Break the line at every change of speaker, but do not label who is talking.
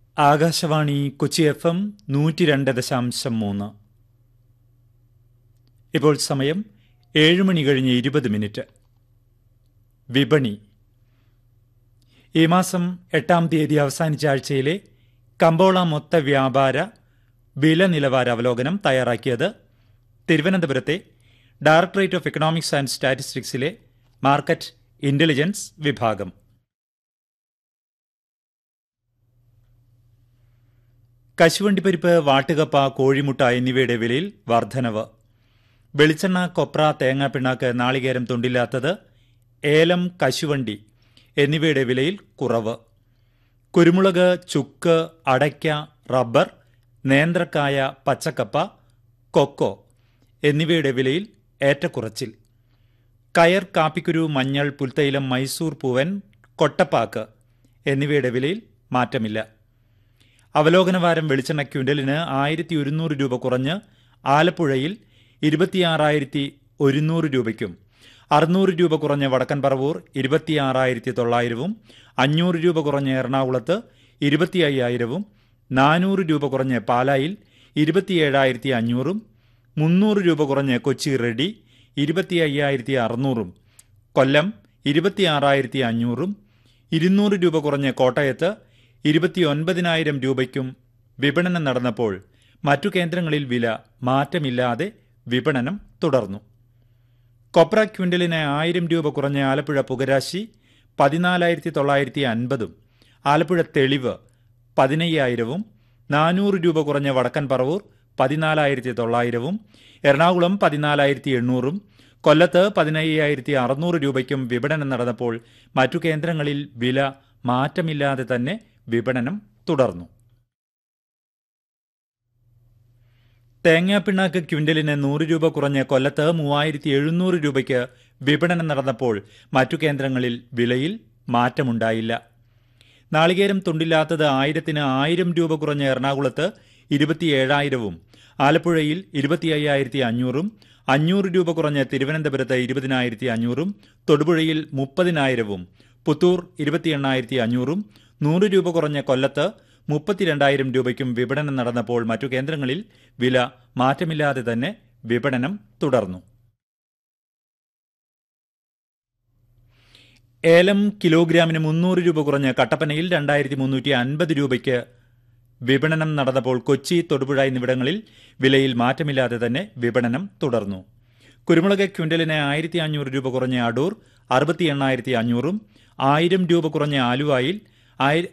Akashvani Kochi F M നൂറ്റി രണ്ട് ദശാംശം മൂന്ന് ഇപ്പോൾ സമയം ഏഴ് മണി കഴിഞ്ഞ് ഇരുപത് മിനിറ്റ് വിപണി ഈ മാസം എട്ടാം തീയതി അവസാനിച്ച ആഴ്ചയിലെ കമ്പോള മൊത്ത വ്യാപാര വില നിലവാര അവലോകനം തയ്യാറാക്കിയത് തിരുവനന്തപുരത്തെ ഡയറക്ടറേറ്റ് ഓഫ് എക്കണോമിക്സ് ആൻഡ് സ്റ്റാറ്റിസ്റ്റിക്സിലെ മാർക്കറ്റ് ഇന്റലിജൻസ് വിഭാഗം കശുവണ്ടിപ്പരിപ്പ് വാട്ടുകപ്പ കോഴിമുട്ട എന്നിവയുടെ വിലയിൽ വർധനവ് വെളിച്ചെണ്ണ കൊപ്ര തേങ്ങാപ്പിണ്ണാക്ക് നാളികേരം തൊണ്ടില്ലാത്തത് ഏലം കശുവണ്ടി എന്നിവയുടെ വിലയിൽ കുറവ് കുരുമുളക് ചുക്ക് അടയ്ക്ക റബ്ബർ നേന്ത്രക്കായ പച്ചക്കപ്പ കൊക്കോ എന്നിവയുടെ വിലയിൽ ഏറ്റക്കുറച്ചിൽ കയർ കാപ്പിക്കുരു മഞ്ഞൾ പുൽത്തൈലം മൈസൂർ പൂവൻ കൊട്ടപ്പാക്ക് എന്നിവയുടെ വിലയിൽ മാറ്റമില്ല അവലോകനവാരം വെളിച്ചെണ്ണ ക്വിൻ്റലിന് ആയിരത്തി ഒരുന്നൂറ് രൂപ കുറഞ്ഞ് ആലപ്പുഴയിൽ ഇരുപത്തിയാറായിരത്തി ഒരുന്നൂറ് രൂപയ്ക്കും അറുന്നൂറ് രൂപ കുറഞ്ഞ വടക്കൻ പറവൂർ ഇരുപത്തിയാറായിരത്തി തൊള്ളായിരവും അഞ്ഞൂറ് രൂപ കുറഞ്ഞ എറണാകുളത്ത് ഇരുപത്തി അയ്യായിരവും നാനൂറ് രൂപ കുറഞ്ഞ പാലായിൽ ഇരുപത്തിയേഴായിരത്തി അഞ്ഞൂറും മുന്നൂറ് രൂപ കുറഞ്ഞ കൊച്ചി റെഡി ഇരുപത്തി അയ്യായിരത്തി അറുന്നൂറും കൊല്ലം ഇരുപത്തിയാറായിരത്തി അഞ്ഞൂറും ഇരുന്നൂറ് രൂപ കുറഞ്ഞ കോട്ടയത്ത് ഇരുപത്തിയൊൻപതിനായിരം രൂപയ്ക്കും വിപണനം നടന്നപ്പോൾ മറ്റു കേന്ദ്രങ്ങളിൽ വില മാറ്റമില്ലാതെ വിപണനം തുടർന്നു കൊപ്ര ക്വിൻ്റലിന് ആയിരം രൂപ കുറഞ്ഞ ആലപ്പുഴ പുകരാശി പതിനാലായിരത്തി തൊള്ളായിരത്തി അൻപതും ആലപ്പുഴ തെളിവ് പതിനയ്യായിരവും നാനൂറ് രൂപ കുറഞ്ഞ വടക്കൻ പറവൂർ പതിനാലായിരത്തി തൊള്ളായിരവും എറണാകുളം പതിനാലായിരത്തി എണ്ണൂറും കൊല്ലത്ത് പതിനയ്യായിരത്തി അറുന്നൂറ് രൂപയ്ക്കും വിപണനം നടന്നപ്പോൾ മറ്റു കേന്ദ്രങ്ങളിൽ വില മാറ്റമില്ലാതെ തന്നെ വിപണനം തുടർന്നു തേങ്ങാപ്പിണ്ണാക്ക് ക്വിൻ്റലിന് നൂറ് രൂപ കുറഞ്ഞ് കൊല്ലത്ത് മൂവായിരത്തി എഴുന്നൂറ് രൂപയ്ക്ക് വിപണനം നടന്നപ്പോൾ മറ്റു കേന്ദ്രങ്ങളിൽ വിലയിൽ മാറ്റമുണ്ടായില്ല നാളികേരം തുണ്ടില്ലാത്തത് ആയിരത്തിന് ആയിരം രൂപ കുറഞ്ഞ എറണാകുളത്ത് ഇരുപത്തിയേഴായിരവും ആലപ്പുഴയിൽ ഇരുപത്തി അയ്യായിരത്തി അഞ്ഞൂറും അഞ്ഞൂറ് രൂപ കുറഞ്ഞ തിരുവനന്തപുരത്ത് ഇരുപതിനായിരത്തി അഞ്ഞൂറും തൊടുപുഴയിൽ മുപ്പതിനായിരവും പുത്തൂർ ഇരുപത്തി എണ്ണായിരത്തി അഞ്ഞൂറും നൂറ് രൂപ കുറഞ്ഞ കൊല്ലത്ത് മുപ്പത്തിരണ്ടായിരം രൂപയ്ക്കും വിപണനം നടന്നപ്പോൾ മറ്റു കേന്ദ്രങ്ങളിൽ വില മാറ്റമില്ലാതെ തന്നെ വിപണനം തുടർന്നു ഏലം കിലോഗ്രാമിന് മുന്നൂറ് രൂപ കുറഞ്ഞ് കട്ടപ്പനയിൽ രണ്ടായിരത്തി മുന്നൂറ്റി അൻപത് രൂപയ്ക്ക് വിപണനം നടന്നപ്പോൾ കൊച്ചി തൊടുപുഴ എന്നിവിടങ്ങളിൽ വിലയിൽ മാറ്റമില്ലാതെ തന്നെ വിപണനം തുടർന്നു കുരുമുളക് ക്വിൻ്റലിന് ആയിരത്തി അഞ്ഞൂറ് രൂപ കുറഞ്ഞ അടൂർ അറുപത്തി എണ്ണായിരത്തി അഞ്ഞൂറും ആയിരം രൂപ കുറഞ്ഞ ആലുവായിൽ